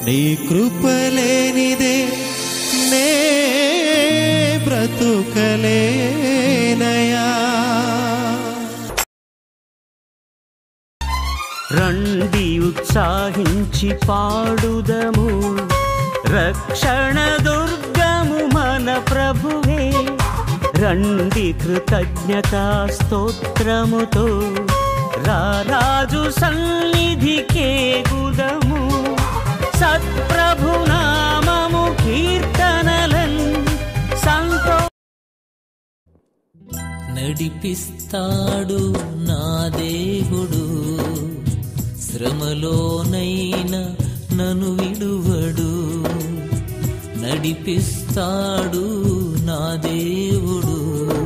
నీ కృపలేనిదే నే బ్రతుకలేనయా రండి ఉత్సాహించి పాడుదము రక్షణ దుర్గము మన ప్రభువే రండి కృతజ్ఞతా స్తోత్రముతో రారాజు సన్నిధికే గుదము సత్ప్రభు నామము కీర్తనలన్ సంతో నడిపిస్తాడు నా దేవుడు శ్రమలోనైనా నన్ను విడువడు నడిపిస్తాడు నా దేవుడు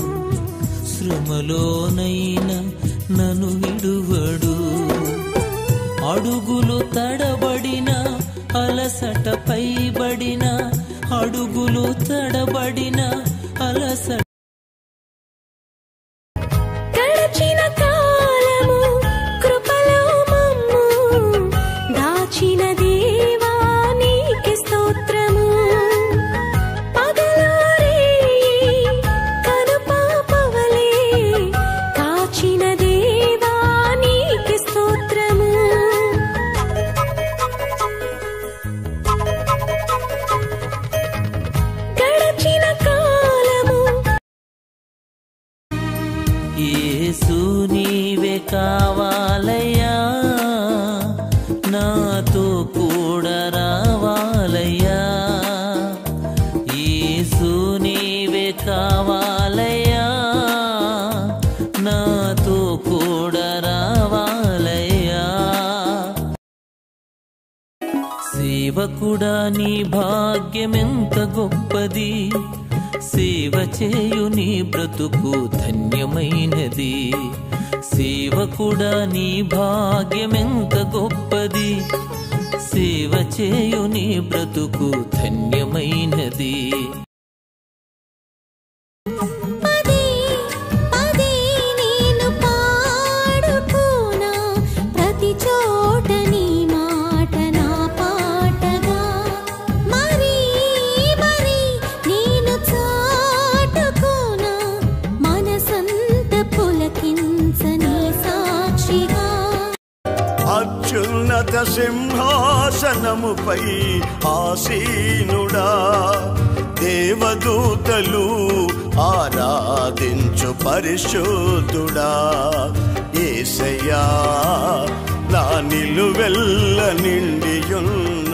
శ్రమలోనైనా నన్ను విడువడు అడుగులు తడబడిన అలసట పైబడిన అడుగులు తడబడిన అలసట గడచిన కాలము కృపలో మమ్ము దాచిన దేవా నీకే స్తోత్రము పగలు రేయి కనుపాపవలే కాచిన దేవా నీకే స్తోత్రము గడచిన కాలము యేసు నీవే కావాలయ్యా నాతో కూడా రావాలయ్యా యేసు నీవే కావాలయ్యా నాతో కూడా రావాలయ్యా సేవకుడా నీ భాగ్యమెంత గొప్పది సేవ చేయు నీ బ్రతుకు ధన్యమైనది సేవకుడా నీ భాగ్యమెంత గొప్పది సేవ చేయు నీ బ్రతుకు ధన్యమైనది పదే పదే నేను పాడుకోనా ప్రతి చోట నీ మాట నా పాటగా మరి మరి నేను చాటుకోనా మనసంత పులకించని సాక్షిగా అత్యున్నత సింహాసనముపై ఆసీనుడా దేవదూతలు ఆరాధించు పరిశుద్ధుడా ఏసయ్యా నా నిలువెల్ల నిండియున్న